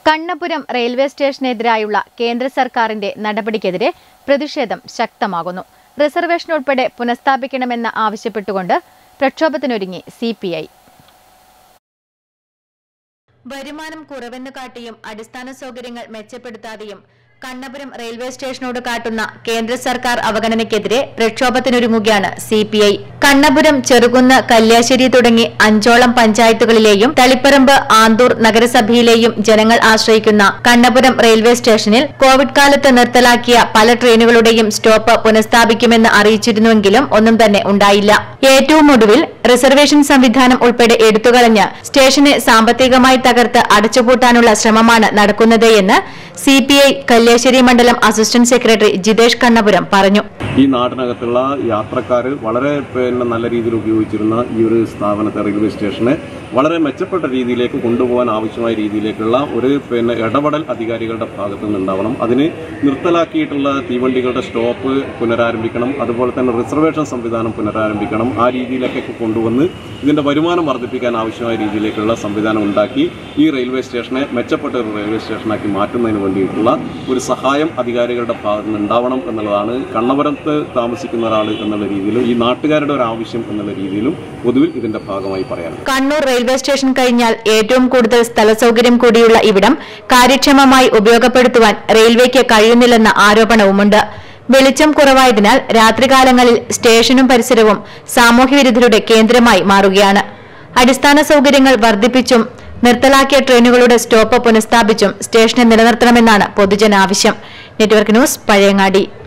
Kannapuram railway സ്റ്റേഷനെതിരായുള്ള കേന്ദ്ര സർക്കാരിന്റെ നടപടിക്കെതിരെ പ്രതിഷേധം ശക്തമാകുന്നു റിസർവേഷൻ ഉൾപ്പെടെ പുനഃസ്ഥാപിക്കണമെന്ന് ആവശ്യപ്പെട്ടുകൊണ്ട് പ്രക്ഷോഭത്തിനൊരുങ്ങി സി പി ഐ വരുമാനം കുറവെന്ന് കാട്ടിയും അടിസ്ഥാന സൗകര്യങ്ങൾ മെച്ചപ്പെടുത്താതെയും കണ്ണപുരം റെയിൽവേ സ്റ്റേഷനോട് കാട്ടുന്ന കേന്ദ്ര സർക്കാർ അവഗണനയ്ക്കെതിരെ പ്രക്ഷോഭത്തിനൊരുങ്ങുകയാണ് C P I Kannapuram Cherukunnu Kalliasseri തുടങ്ങി അഞ്ചോളം പഞ്ചായത്തുകളിലെയും തളിപ്പറമ്പ് ആന്തൂർ നഗരസഭയിലെയും ജനങ്ങൾ ആശ്രയിക്കുന്ന കണ്ണപുരം റെയിൽവേ സ്റ്റേഷനിൽ കോവിഡ് കാലത്ത് നിർത്തലാക്കിയ പല ട്രെയിനുകളുടെയും സ്റ്റോപ്പ് പുനഃസ്ഥാപിക്കുമെന്ന് അറിയിച്ചിരുന്നുവെങ്കിലും ഒന്നും തന്നെ ഉണ്ടായില്ല ഏറ്റവും ഒടുവിൽ റിസർവേഷൻ സംവിധാനം ഉൾപ്പെടെ എടുത്തുകളഞ്ഞ് സ്റ്റേഷനെ സാമ്പത്തികമായി തകർത്ത് അടച്ചുപൂട്ടാനുള്ള ശ്രമമാണ് നടക്കുന്നത് എന്ന് സി പി ഐ കല്യാശ്ശേരി മണ്ഡലം അസിസ്റ്റന്റ് സെക്രട്ടറി ജിതേഷ് കണ്ണപുരം പറഞ്ഞു ഈ നാട്ടിനകത്തുള്ള യാത്രക്കാർ വളരെ പിന്നെ നല്ല രീതിയിൽ ഉപയോഗിച്ചിരുന്ന ഈ ഒരു സ്ഥാപനത്തെ റെയിൽവേ സ്റ്റേഷനെ വളരെ മെച്ചപ്പെട്ട രീതിയിലേക്ക് കൊണ്ടുപോകാൻ ആവശ്യമായ രീതിയിലേക്കുള്ള ഒരു പിന്നെ ഇടപെടൽ അധികാരികളുടെ ഭാഗത്തു നിന്നുണ്ടാവണം അതിന് നിർത്തലാക്കിയിട്ടുള്ള തീവണ്ടികളുടെ സ്റ്റോപ്പ് പുനരാരംഭിക്കണം അതുപോലെ തന്നെ റിസർവേഷൻ സംവിധാനം പുനരാരംഭിക്കണം ആ രീതിയിലേക്കൊക്കെ കൊണ്ടുവന്ന് ഇതിന്റെ വരുമാനം വർദ്ധിപ്പിക്കാൻ ആവശ്യമായ രീതിയിലേക്കുള്ള സംവിധാനം ഉണ്ടാക്കി ഈ റെയിൽവേ സ്റ്റേഷനെ മെച്ചപ്പെട്ട ഒരു റെയിൽവേ സ്റ്റേഷനാക്കി മാറ്റുന്നതിന് വേണ്ടിയിട്ടുള്ള ഒരു സഹായം അധികാരികളുടെ ഭാഗത്ത് നിന്ന് ഉണ്ടാവണം എന്നുള്ളതാണ് കണ്ണപുരത്ത് താമസിക്കുന്ന ഒരാൾ എന്നുള്ള രീതിയിലും ഈ നാട്ടുകാരുടെ ഒരു ആവശ്യം എന്നുള്ള രീതിയിലും പൊതുവിൽ ഇതിന്റെ ഭാഗമായി പറയാനുള്ളത് കണ്ണൂർ റെയിൽവേ സ്റ്റേഷൻ കഴിഞ്ഞാൽ ഏറ്റവും കൂടുതൽ സ്ഥല സൗകര്യം കൂടിയുള്ള ഇവിടം കാര്യക്ഷമമായി ഉപയോഗപ്പെടുത്തുവാൻ റെയിൽവേക്ക് കഴിയുന്നില്ലെന്ന ആരോപണവുമുണ്ട് വെളിച്ചം കുറവായതിനാൽ രാത്രികാലങ്ങളിൽ സ്റ്റേഷനും പരിസരവും സാമൂഹ്യവിരുദ്ധരുടെ കേന്ദ്രമായി മാറുകയാണ് അടിസ്ഥാന സൗകര്യങ്ങൾ വർദ്ധിപ്പിച്ചും നിർത്തലാക്കിയ ട്രെയിനുകളുടെ സ്റ്റോപ്പ് പുനഃസ്ഥാപിച്ചും സ്റ്റേഷനെ നിലനിർത്തണമെന്നാണ് പൊതുജനാവശ്യം നെറ്റ്വർക്ക് ന്യൂസ് പഴയങ്ങാടി